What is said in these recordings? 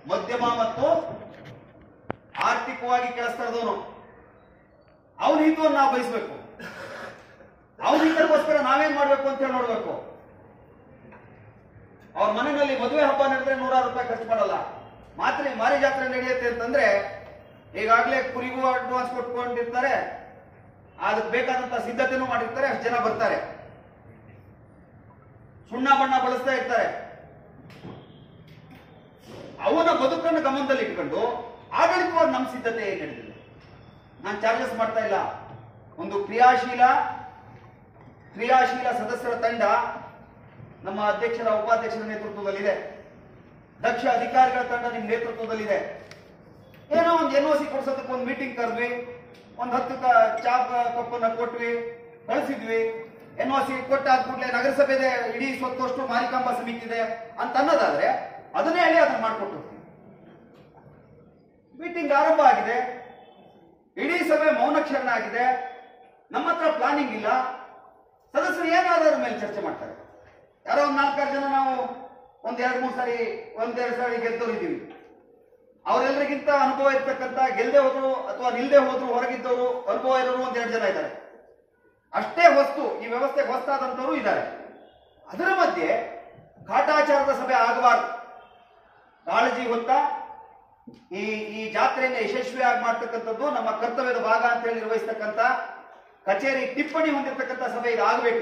ಮಧ್ಯಮ ಮತ್ತು ಆರ್ಥಿಕವಾಗಿ ಕೆಲಸ ಇರೋದವನು ಅವನ ಹಿತವನ್ನು ನಾವು ಬಯಸ್ಬೇಕು ಅವನ ಹಿತಕ್ಕೋಸ್ಕರ ನಾವೇನ್ ಮಾಡ್ಬೇಕು ಅಂತ ಹೇಳಿ ನೋಡ್ಬೇಕು ಅವ್ರ ಮನೆಯಲ್ಲಿ ಮದುವೆ ಹಬ್ಬ ನಡೆದ್ರೆ ನೂರಾರು ರೂಪಾಯಿ ಖರ್ಚು ಮಾಡಲ್ಲ ಮಾತ್ರ ಮಾರಿ ಜಾತ್ರೆ ನಡೆಯುತ್ತೆ ಅಂತಂದ್ರೆ ಈಗಾಗಲೇ ಕುರಿಗೂ ಅಡ್ವಾನ್ಸ್ ಕೊಟ್ಕೊಂಡಿರ್ತಾರೆ ಅದಕ್ಕೆ ಬೇಕಾದಂತ ಸಿದ್ಧತೆನೂ ಮಾಡಿರ್ತಾರೆ ಅಷ್ಟು ಜನ ಬರ್ತಾರೆ ಸುಣ್ಣ ಬಣ್ಣ ಬಳಸ್ತಾ ಇರ್ತಾರೆ ಅವನ ಬದುಕನ್ನು ಗಮನದಲ್ಲಿ ಇಟ್ಕೊಂಡು ಆಡಳಿತವಾಗಿ ನಮ್ಮ ಸಿದ್ಧತೆ ಏನ್ ನಡೆದಿದೆ ನಾನು ಚಾರ್ಜಸ್ ಮಾಡ್ತಾ ಇಲ್ಲ ಒಂದು ಕ್ರಿಯಾಶೀಲ ಕ್ರಿಯಾಶೀಲ ಸದಸ್ಯರ ತಂಡ ನಮ್ಮ ಅಧ್ಯಕ್ಷರ ಉಪಾಧ್ಯಕ್ಷರ ನೇತೃತ್ವದಲ್ಲಿದೆ ದಕ್ಷ ಅಧಿಕಾರಿಗಳ ತಂಡ ನಿಮ್ಮ ನೇತೃತ್ವದಲ್ಲಿದೆ ಏನೋ ಒಂದು ಎನ್ ಒ ಸಿ ಕೊಡ್ಸೋದಕ್ಕೆ ಒಂದು ಮೀಟಿಂಗ್ ಕರೆದ್ವಿ ಒಂದು ಹತ್ತು ಕ- ಚಾ ಕ- ಕಪ್ಪನ್ನ ಕೊಟ್ವಿ ಕಳಿಸಿದ್ವಿ ಎನ್ ಒ ಸಿ ಕೊಟ್ಟಾದ ಕೂಡಲೇ ನಗರಸಭೆದೆ ಇಡೀ ಸ್ವತ್ತಷ್ಟು ಮಾರಿಕಾಂಬ ಸಮಿತಿ ಇದೆ ಅಂತ ಅನ್ನೋದಾದ್ರೆ ಅದನ್ನೇ ಹೇಳಿ ಅದನ್ನ ಮಾಡ್ಕೊಟ್ಟು ಮೀಟಿಂಗ್ ಆರಂಭ ಆಗಿದೆ ಇಡೀ ಸಭೆ ಮೌನಕ್ಷರಣ ಆಗಿದೆ ನಮ್ಮ ಹತ್ರ ಪ್ಲಾನಿಂಗ್ ಇಲ್ಲ ಸದಸ್ಯರು ಏನಾದ್ರ ಮೇಲೆ ಚರ್ಚೆ ಮಾಡ್ತಾರೆ ಯಾರೋ ಒಂದ್ ನಾಲ್ಕಾರು ಜನ ನಾವು ಒಂದ್ ಎರಡ್ ಮೂರು ಸಾರಿ ಒಂದೆರಡು ಸಾರಿ ಗೆದ್ದವರಿದ್ದೀವಿ ಅವರೆಲ್ಲರಿಗಿಂತ ಅನುಭವ ಇರ್ತಕ್ಕಂಥ ಗೆಲ್ಲದೆ ಹೋದ್ರು ಅಥವಾ ನಿಲ್ದೆ ಹೋದ್ರು ಹೊರಗಿದ್ದವರು ಅನುಭವ ಇರೋರು ಒಂದ್ ಎರಡು ಜನ ಇದ್ದಾರೆ ಅಷ್ಟೇ ಹೊಸ್ತು ಈ ವ್ಯವಸ್ಥೆಗೆ ಹೊಸ್ತಾದಂತವರು ಇದ್ದಾರೆ ಅದರ ಮಧ್ಯೆ ಕಾಟಾಚಾರದ ಸಭೆ ಆಗಬಾರ್ದು ಕಾಳಜಿ ಹೊತ್ತ ಈ ಈ ಜಾತ್ರೆಯನ್ನು ಯಶಸ್ವಿಯಾಗಿ ಮಾಡ್ತಕ್ಕಂಥದ್ದು ನಮ್ಮ ಕರ್ತವ್ಯದ ಭಾಗ ಅಂತ ಹೇಳಿ ನಿರ್ವಹಿಸ್ತಕ್ಕಂಥ ಕಚೇರಿ ಟಿಪ್ಪಣಿ ಹೊಂದಿರತಕ್ಕಂಥ ಸಭೆ ಇದಾಗಬೇಕು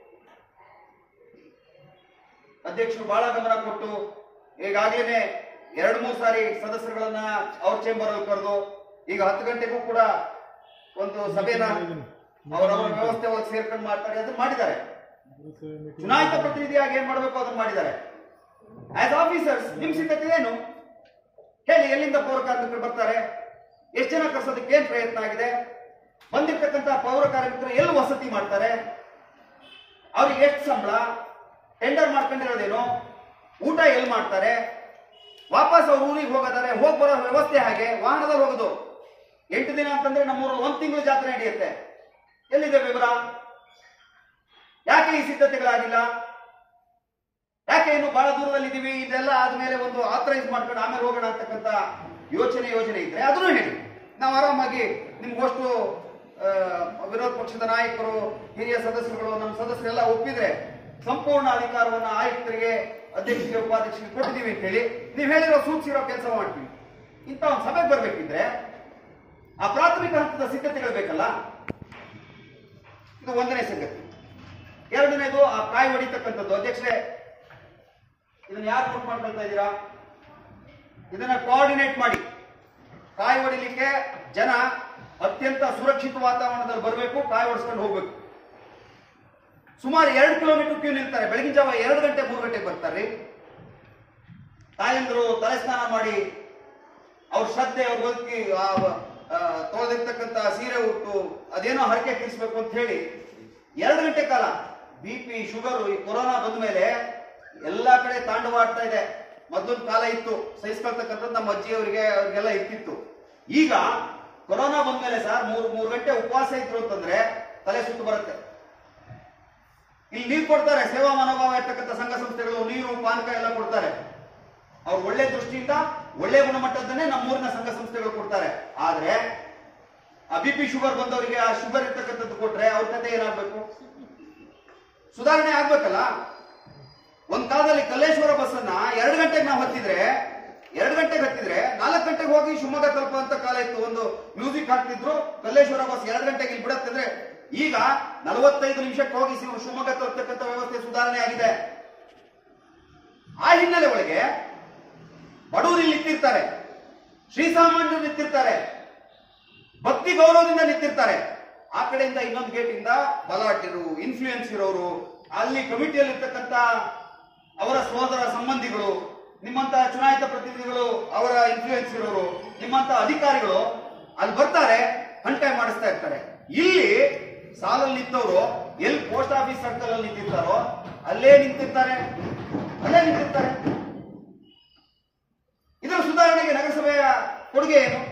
ಅಧ್ಯಕ್ಷರು ಬಹಳ ಗಮನ ಕೊಟ್ಟು ಈಗಾಗಲೇ ಎರಡು ಮೂರು ಸಾರಿ ಸದಸ್ಯರುಗಳನ್ನ ಅವ್ರ ಚೇಂಬರ್ ಅಲ್ಲಿ ಕರೆದು ಈಗ ಹತ್ತು ಗಂಟೆಗೂ ಕೂಡ ಒಂದು ಸಭೆನ ಅವರವರ ವ್ಯವಸ್ಥೆ ಒಳಗೆ ಸೇರ್ಕೊಂಡು ಮಾಡ್ತಾರೆ ಅದನ್ನ ಮಾಡಿದ್ದಾರೆ ಚುನಾಯಿತ ಪ್ರತಿನಿಧಿಯಾಗಿ ಏನ್ ಮಾಡಬೇಕು ಅದನ್ನ ಮಾಡಿದ್ದಾರೆ ಆಸ್ ಆಫೀಸರ್ಸ್ ನಿಮ್ ಸಿದ್ಧತೆ ಏನು ಹೇಳಿ ಎಲ್ಲಿಂದ ಪೌರ ಕಾರ್ಮಿಕರು ಬರ್ತಾರೆ ಎಷ್ಟು ಜನ ಕರ್ಸೋದಕ್ಕೆ ಏನ್ ಪ್ರಯತ್ನ ಆಗಿದೆ ಬಂದಿರ್ತಕ್ಕಂಥ ಪೌರ ಕಾರ್ಮಿಕರು ಎಲ್ಲಿ ವಸತಿ ಮಾಡ್ತಾರೆ ಅವ್ರಿಗೆ ಎಷ್ಟು ಸಂಬಳ ಟೆಂಡರ್ ಮಾಡ್ಕೊಂಡಿರೋದೇನು ಊಟ ಎಲ್ಲಿ ಮಾಡ್ತಾರೆ ವಾಪಸ್ ಅವ್ರ ಊರಿಗೆ ಹೋಗೋದಾರೆ ಹೋಗಿ ಬರೋ ವ್ಯವಸ್ಥೆ ಹಾಗೆ ವಾಹನದಲ್ಲಿ ಹೋಗೋದು ಎಂಟು ದಿನ ಅಂತಂದ್ರೆ ನಮ್ಮೂರಲ್ಲಿ ಒಂದ್ ತಿಂಗಳು ಜಾತ್ರೆ ನಡೆಯುತ್ತೆ ಎಲ್ಲಿದೆ ವಿವರ ಯಾಕೆ ಈ ಸಿದ್ಧತೆಗಳಾಗಿಲ್ಲ ಯಾಕೆ ಇನ್ನು ಬಹಳ ದೂರದಲ್ಲಿ ಇದೀವಿ ಇದೆಲ್ಲ ಆದ್ಮೇಲೆ ಒಂದು ಆಥರೈಸ್ ಮಾಡ್ಕೊಂಡು ಆಮೇಲೆ ಹೋಗೋಣ ಅಂತಕ್ಕಂಥ ಯೋಚನೆ ಯೋಜನೆ ಇದ್ರೆ ಅದನ್ನು ಹೇಳಿ ನಾವು ಆರಾಮಾಗಿ ನಿಮ್ಗೋಷ್ಟು ಆ, ವಿರೋಧ ಪಕ್ಷದ ನಾಯಕರು ಹಿರಿಯ ಸದಸ್ಯರುಗಳು ನಮ್ಮ ಸದಸ್ಯರೆಲ್ಲ ಒಪ್ಪಿದ್ರೆ ಸಂಪೂರ್ಣ ಅಧಿಕಾರವನ್ನ ಆಯುಕ್ತರಿಗೆ ಅಧ್ಯಕ್ಷರಿಗೆ ಉಪಾಧ್ಯಕ್ಷರಿಗೆ ಕೊಟ್ಟಿದ್ದೀವಿ ಅಂತ ಹೇಳಿ ನೀವು ಹೇಳಿರೋ ಸೂಚಿಸಿರೋ ಕೆಲಸ ಮಾಡ್ತೀವಿ ಇಂಥ ಒಂದು ಸಭೆಗೆ ಬರ್ಬೇಕಿದ್ರೆ ಆ ಪ್ರಾಥಮಿಕ ಹಂತದ ಸಿದ್ಧತೆಗಳು ಬೇಕಲ್ಲ ಇದು ಒಂದನೇ ಸಂಗತಿ ಎರಡನೇದು ಆ ಕಾಯಿ ಹೊಡಿತಕ್ಕಂಥದ್ದು ಅಧ್ಯಕ್ಷರೇ ಇದನ್ನ ಯಾರು ನೋಟ್ ಮಾಡ್ಕೊಳ್ತಾ ಇದ್ದೀರಾ ಇದನ್ನ ಕೋಆರ್ಡಿನೇಟ್ ಮಾಡಿ ಕಾಯಿ ಹೊಡಿಲಿಕ್ಕೆ ಜನ ಅತ್ಯಂತ ಸುರಕ್ಷಿತ ವಾತಾವರಣದಲ್ಲಿ ಬರಬೇಕು ಕಾಯಿ ಹೊಡಿಸ್ಕೊಂಡು ಹೋಗ್ಬೇಕು ಸುಮಾರು ಎರಡು ಕಿಲೋಮೀಟರ್ ಕ್ಯೂ ನಿಲ್ತಾರೆ ಬೆಳಗಿನ ಜಾವ ಎರಡು ಗಂಟೆ ಮೂರು ಗಂಟೆಗೆ ಬರ್ತಾರೆ ತಾಯಂದ್ರು ತಲೆ ಸ್ನಾನ ಮಾಡಿ ಅವ್ರ ಶ್ರದ್ಧೆ ಅವ್ರ ಬದುಕಿ ತೊಳೆದಿರ್ತಕ್ಕಂಥ ಸೀರೆ ಉಟ್ಟು ಅದೇನೋ ಹರಕೆ ತೀರಿಸ್ಬೇಕು ಅಂತ ಹೇಳಿ ಎರಡು ಗಂಟೆ ಕಾಲ ಬಿ ಪಿ ಶುಗರ್ ಈ ಕೊರೋನಾ ಬಂದ ಮೇಲೆ ಎಲ್ಲಾ ಕಡೆ ತಾಂಡವಾಡ್ತಾ ಇದೆ ಮೊದಲೊಂದು ಕಾಲ ಇತ್ತು ಸಹಿಸ್ಕೊಳ್ತಕ್ಕಂಥದ್ದು ನಮ್ಮ ಅಜ್ಜಿಯವರಿಗೆ ಅವ್ರಿಗೆಲ್ಲ ಇತ್ತಿತ್ತು ಈಗ ಕೊರೋನಾ ಬಂದ್ಮೇಲೆ ಸರ್ ಮೂರು ಮೂರು ಗಂಟೆ ಉಪವಾಸ ಇದ್ರು ಅಂತಂದ್ರೆ ತಲೆ ಸುತ್ತು ಬರುತ್ತೆ ಇಲ್ಲಿ ನೀರು ಕೊಡ್ತಾರೆ ಸೇವಾ ಮನೋಭಾವ ಇರ್ತಕ್ಕಂಥ ಸಂಘ ಸಂಸ್ಥೆಗಳು ನೀರು ಪಾನಕ ಎಲ್ಲ ಕೊಡ್ತಾರೆ ಅವ್ರು ಒಳ್ಳೆ ದೃಷ್ಟಿಯಿಂದ ಒಳ್ಳೆ ಗುಣಮಟ್ಟದನ್ನೇ ನಮ್ಮೂರಿನ ಸಂಘ ಸಂಸ್ಥೆಗಳು ಕೊಡ್ತಾರೆ ಆದ್ರೆ ಆ ಬಿ ಪಿ ಶುಗರ್ ಬಂದವರಿಗೆ ಆ ಶುಗರ್ ಇರ್ತಕ್ಕಂಥದ್ದು ಕೊಟ್ರೆ ಅವ್ರ ಕತೆ ಏನಾಗ್ಬೇಕು ಸುಧಾರಣೆ ಆಗ್ಬೇಕಲ್ಲ ಒಂದ್ ಕಾಲದಲ್ಲಿ ಕಲ್ಲೇಶ್ವರ ಬಸ್ ಅನ್ನ ಎರಡು ಗಂಟೆಗೆ ನಾವು ಹತ್ತಿದ್ರೆ ಎರಡು ಗಂಟೆಗೆ ಹತ್ತಿದ್ರೆ ನಾಲ್ಕು ಗಂಟೆಗೆ ಹೋಗಿ ಶಿವಮೊಗ್ಗ ತಲುಪುವಂತ ಕಾಲ ಇತ್ತು ಒಂದು ಮ್ಯೂಸಿಕ್ ಹಾಕ್ತಿದ್ರು ಕಲ್ಲೇಶ್ವರ ಬಸ್ ಎರಡು ಗಂಟೆಗೆ ಇಲ್ಲಿ ಬಿಡತ್ತೆ ಅಂದ್ರೆ ಈಗ ನಲವತ್ತೈದು ನಿಮಿಷಕ್ಕೆ ಹೋಗಿ ಶಿವ- ಶಿವಮೊಗ್ಗ ತಲುಪತಕ್ಕಂಥ ವ್ಯವಸ್ಥೆ ಸುಧಾರಣೆ ಆಗಿದೆ ಆ ಹಿನ್ನೆಲೆ ಒಳಗೆ ಬಡವರು ಇಲ್ಲಿ ನಿಂತಿರ್ತಾರೆ ಶ್ರೀಸಾಮಾನ್ಯರು ನಿಂತಿರ್ತಾರೆ ಭಕ್ತಿ ಗೌರವದಿಂದ ನಿಂತಿರ್ತಾರೆ ಆ ಕಡೆಯಿಂದ ಇನ್ನೊಂದು ಗೇಟ್ ಇಂದ ಬಲಾಢ್ಯರು ಇನ್ಫ್ಲೂಯೆನ್ಸ್ ಇರೋರು ಅಲ್ಲಿ ಕಮಿಟಿಯಲ್ಲಿ ಇರ್ತಕ್ಕಂಥ ಅವರ ಸೋದರ ಸಂಬಂಧಿಗಳು ನಿಮ್ಮಂತ ಚುನಾಯಿತ ಪ್ರತಿನಿಧಿಗಳು ಅವರ ಇನ್ಫ್ಲೂಯೆನ್ಸ್ ಇರೋರು ನಿಮ್ಮಂತ ಅಧಿಕಾರಿಗಳು ಅಲ್ಲಿ ಬರ್ತಾರೆ ಹಂಟೆ ಮಾಡಿಸ್ತಾ ಇರ್ತಾರೆ ಇಲ್ಲಿ ಸಾಲಲ್ಲಿ ನಿಂತವರು ಎಲ್ಲಿ ಪೋಸ್ಟ್ ಆಫೀಸ್ ಸರ್ಕಲ್ ಅಲ್ಲಿ ನಿಂತಿರ್ತಾರೋ ಅಲ್ಲೇ ನಿಂತಿರ್ತಾರೆ ಅಲ್ಲೇ ನಿಂತಿರ್ತಾರೆ ಇದರ ಸುಧಾರಣೆಗೆ ನಗರಸಭೆಯ ಕೊಡುಗೆ ಏನು